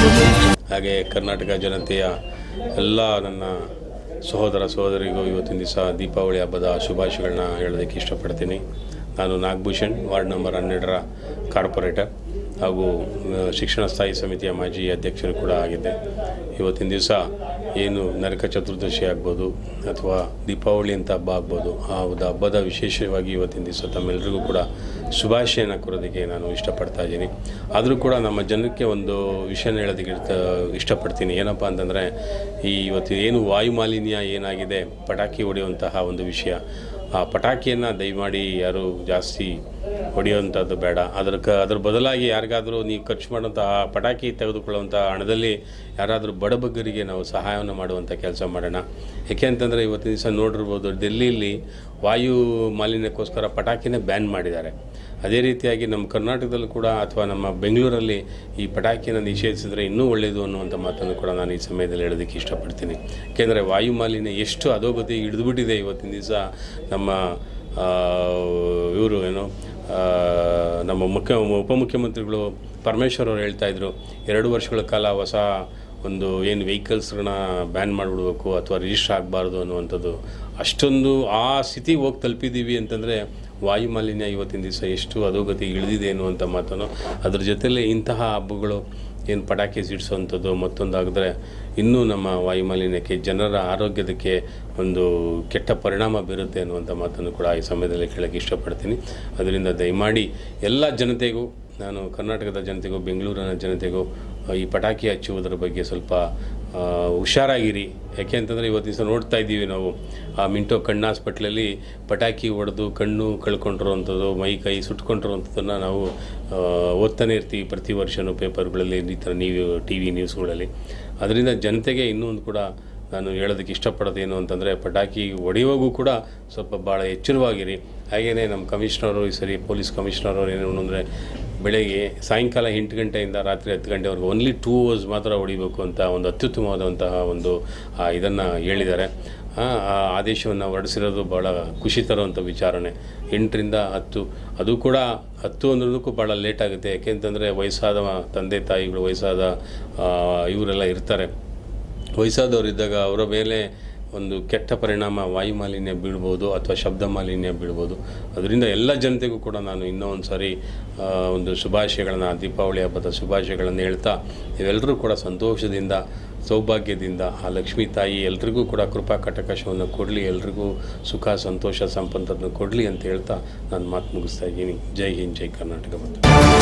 ಹಾಗೆ ಕರ್ನಾಟಕ ಜನತೆಯ ಎಲ್ಲ ನನ್ನ ಸಹೋದರ ಸಹೋದರಿಗೂ ಇವತ್ತಿನ ದಿವಸ ದೀಪಾವಳಿ ಹಬ್ಬದ ಶುಭಾಶಯಗಳನ್ನ ಹೇಳೋದಕ್ಕೆ ಇಷ್ಟಪಡ್ತೀನಿ ನಾನು ನಾಗಭೂಷಣ್ ವಾರ್ಡ್ ನಂಬರ್ ಹನ್ನೆರಡರ ಕಾರ್ಪೊರೇಟರ್ ಹಾಗೂ ಆ, ಶಿಕ್ಷಣ ಸ್ಥಾಯಿ ಸಮಿತಿಯ ಮಾಜಿ ಅಧ್ಯಕ್ಷರು ಕೂಡ ಆಗಿದ್ದೆ ಇವತ್ತಿನ ದಿವಸ ಏನು ನರಕ ಚತುರ್ದಶಿ ಆಗ್ಬೋದು ಅಥವಾ ದೀಪಾವಳಿ ಅಂತ ಹಬ್ಬ ಆಗ್ಬೋದು ಆ ಒಂದು ಹಬ್ಬದ ವಿಶೇಷವಾಗಿ ಇವತ್ತಿನ ದಿವಸ ತಮ್ಮೆಲ್ಲರಿಗೂ ಕೂಡ ಶುಭಾಶಯನ ಕೋರೋದಕ್ಕೆ ನಾನು ಇಷ್ಟಪಡ್ತಾ ಇದ್ದೀನಿ ಆದರೂ ಕೂಡ ನಮ್ಮ ಜನಕ್ಕೆ ಒಂದು ವಿಷಯನ ಹೇಳೋದಕ್ಕೆ ಇಷ್ಟ ಇಷ್ಟಪಡ್ತೀನಿ ಏನಪ್ಪ ಅಂತಂದರೆ ಈ ಇವತ್ತು ಏನು ವಾಯು ಮಾಲಿನ್ಯ ಏನಾಗಿದೆ ಪಟಾಕಿ ಹೊಡೆಯುವಂತಹ ಒಂದು ವಿಷಯ ಆ ಪಟಾಕಿಯನ್ನು ದಯಮಾಡಿ ಯಾರು ಜಾಸ್ತಿ ಹೊಡೆಯುವಂಥದ್ದು ಬೇಡ ಅದರ ಕ ಅದ್ರ ಬದಲಾಗಿ ಯಾರಿಗಾದರೂ ನೀವು ಖರ್ಚು ಮಾಡುವಂಥ ಆ ಪಟಾಕಿ ತೆಗೆದುಕೊಳ್ಳುವಂಥ ಹಣದಲ್ಲಿ ಯಾರಾದರೂ ಬಡಬಗ್ಗರಿಗೆ ನಾವು ಸಹಾಯವನ್ನು ಮಾಡುವಂಥ ಕೆಲಸ ಮಾಡೋಣ ಏಕೆ ಅಂತಂದರೆ ಇವತ್ತಿನ ದಿವಸ ನೋಡಿರ್ಬೋದು ಡೆಲ್ಲಿಲಿ ವಾಯು ಮಾಲಿನ್ಯಕ್ಕೋಸ್ಕರ ಪಟಾಕಿನೇ ಬ್ಯಾನ್ ಮಾಡಿದ್ದಾರೆ ಅದೇ ರೀತಿಯಾಗಿ ನಮ್ಮ ಕರ್ನಾಟಕದಲ್ಲೂ ಕೂಡ ಅಥವಾ ನಮ್ಮ ಬೆಂಗಳೂರಲ್ಲಿ ಈ ಪಟಾಕಿನ ನಿಷೇಧಿಸಿದ್ರೆ ಇನ್ನೂ ಒಳ್ಳೆಯದು ಅನ್ನುವಂಥ ಮಾತನ್ನು ಕೂಡ ನಾನು ಈ ಸಮಯದಲ್ಲಿ ಹೇಳೋದಕ್ಕೆ ಇಷ್ಟಪಡ್ತೀನಿ ಏಕೆಂದರೆ ವಾಯು ಮಾಲಿನ್ಯ ಎಷ್ಟು ಅಧೋಗತಿ ಹಿಡಿದುಬಿಟ್ಟಿದೆ ಇವತ್ತಿನ ದಿವಸ ನಮ್ಮ ಇವರು ಏನು ಆ, ನಮ್ಮ ಮುಖ್ಯ ಉಪಮುಖ್ಯಮಂತ್ರಿಗಳು ಪರಮೇಶ್ವರ್ ಅವರು ಹೇಳ್ತಾ ಇದ್ರು ಎರಡು ವರ್ಷಗಳ ಕಾಲ ಹೊಸ ಒಂದು ಏನು ವೆಹಿಕಲ್ಸ್ಗಳನ್ನ ಬ್ಯಾನ್ ಮಾಡಿಬಿಡ್ಬೇಕು ಅಥವಾ ರಿಜಿಸ್ಟರ್ ಆಗಬಾರ್ದು ಅನ್ನುವಂಥದ್ದು ಅಷ್ಟೊಂದು ಆ ಸ್ಥಿತಿಗೆ ಹೋಗಿ ತಲುಪಿದ್ದೀವಿ ಅಂತಂದರೆ ವಾಯು ಮಾಲಿನ್ಯ ಇವತ್ತಿನ ದಿವಸ ಎಷ್ಟು ಅಧೋಗತಿ ಇಳಿದಿದೆ ಅನ್ನುವಂಥ ಮಾತನ್ನು ಅದ್ರ ಜೊತೆಲೇ ಇಂತಹ ಹಬ್ಬಗಳು ಏನು ಪಟಾಕಿ ಸಿಡಿಸೋವಂಥದ್ದು ಮತ್ತೊಂದಾಗಿದ್ರೆ ಇನ್ನೂ ನಮ್ಮ ವಾಯು ಮಾಲಿನ್ಯಕ್ಕೆ ಜನರ ಆರೋಗ್ಯದಕ್ಕೆ ಒಂದು ಕೆಟ್ಟ ಪರಿಣಾಮ ಬೀರುತ್ತೆ ಅನ್ನುವಂಥ ಮಾತನ್ನು ಕೂಡ ಈ ಸಮಯದಲ್ಲಿ ಕೇಳೋಕ್ಕೆ ಇಷ್ಟಪಡ್ತೀನಿ ಅದರಿಂದ ದಯಮಾಡಿ ಎಲ್ಲ ಜನತೆಗೂ ನಾನು ಕರ್ನಾಟಕದ ಜನತೆಗೂ ಬೆಂಗಳೂರಿನ ಜನತೆಗೂ ಆ, ಈ ಪಟಾಕಿ ಹಚ್ಚುವುದರ ಬಗ್ಗೆ ಸ್ವಲ್ಪ ಆ, ಹುಷಾರಾಗಿರಿ ಯಾಕೆ ಅಂತಂದರೆ ಇವತ್ತು ದಿವಸ ನೋಡ್ತಾ ಇದ್ದೀವಿ ನಾವು ಆ ಮಿಂಟೋ ಕಣ್ಣು ಹಾಸ್ಪಿಟ್ಲಲ್ಲಿ ಪಟಾಕಿ ಹೊಡೆದು ಕಣ್ಣು ಕಳ್ಕೊಂಡಿರೋವಂಥದ್ದು ಮೈ ಕೈ ಸುಟ್ಕೊಂಡಿರೋವಂಥದ್ದನ್ನು ನಾವು ಆ, ಓದ್ತಾನೆ ಇರ್ತೀವಿ ಪ್ರತಿ ವರ್ಷವೂ ಪೇಪರ್ಗಳಲ್ಲಿ ಈ ಥರ ನೀವು ಟಿ ವಿ ನ್ಯೂಸ್ಗಳಲ್ಲಿ ಅದರಿಂದ ಜನತೆಗೆ ಇನ್ನೂ ಒಂದು ಕೂಡ ನಾನು ಹೇಳೋದಕ್ಕೆ ಇಷ್ಟಪಡೋದು ಏನು ಅಂತಂದರೆ ಪಟಾಕಿ ಹೊಡೆಯುವಾಗೂ ಕೂಡ ಸ್ವಲ್ಪ ಭಾಳ ಎಚ್ಚರವಾಗಿರಿ ಹಾಗೆಯೇ ನಮ್ಮ ಕಮಿಷ್ನರು ಈ ಸರಿ ಪೊಲೀಸ್ ಕಮಿಷ್ನರ್ ಅವರು ಏನು ಅಂದರೆ ಬೆಳಗ್ಗೆ ಸಾಯಂಕಾಲ ಎಂಟು ಗಂಟೆಯಿಂದ ರಾತ್ರಿ ಹತ್ತು ಗಂಟೆವರೆಗೂ ಓನ್ಲಿ ಟೂ ಅವರ್ಸ್ ಮಾತ್ರ ಹೊಡಿಬೇಕು ಅಂತ ಒಂದು ಅತ್ಯುತ್ತಮವಾದಂತಹ ಒಂದು ಇದನ್ನು ಹೇಳಿದ್ದಾರೆ ಆ ಆ ಆದೇಶವನ್ನು ಹೊರಡಿಸಿರೋದು ಭಾಳ ಖುಷಿ ತರುವಂಥ ವಿಚಾರಣೆ ಎಂಟರಿಂದ ಹತ್ತು ಅದು ಕೂಡ ಹತ್ತು ಅನ್ನೋದಕ್ಕೂ ಭಾಳ ಲೇಟ್ ಆಗುತ್ತೆ ಯಾಕೆಂತಂದರೆ ವಯಸ್ಸಾದ ತಂದೆ ತಾಯಿಗಳು ವಯಸ್ಸಾದ ಆ, ಇವರೆಲ್ಲ ಇರ್ತಾರೆ ವಯಸ್ಸಾದವರು ಇದ್ದಾಗ ಅವರ ಮೇಲೆ ಒಂದು ಕೆಟ್ಟ ಪರಿಣಾಮ ವಾಯು ಮಾಲಿನ್ಯ ಬೀಳ್ಬೋದು ಅಥವಾ ಶಬ್ದ ಮಾಲಿನ್ಯ ಬೀಳ್ಬೋದು ಅದರಿಂದ ಎಲ್ಲ ಜನತೆಗೂ ಕೂಡ ನಾನು ಇನ್ನೂ ಒಂದು ಸಾರಿ ಆ, ಒಂದು ಶುಭಾಶಯಗಳನ್ನು ದೀಪಾವಳಿ ಹಬ್ಬದ ಶುಭಾಶಯಗಳನ್ನು ಹೇಳ್ತಾ ನೀವೆಲ್ಲರೂ ಕೂಡ ಸಂತೋಷದಿಂದ ಸೌಭಾಗ್ಯದಿಂದ ಆ ಲಕ್ಷ್ಮೀ ತಾಯಿ ಎಲ್ರಿಗೂ ಕೂಡ ಕೃಪಾ ಕಟಕಶವನ್ನು ಕೊಡಲಿ ಎಲ್ರಿಗೂ ಸುಖ ಸಂತೋಷ ಸಂಪತ್ತನ್ನು ಕೊಡಲಿ ಅಂತ ಹೇಳ್ತಾ ನಾನು ಮಾತು ಮುಗಿಸ್ತಾ ಇದ್ದೀನಿ ಜೈ ಹಿಂದ್ ಜೈ ಕರ್ನಾಟಕ ಬಂಧು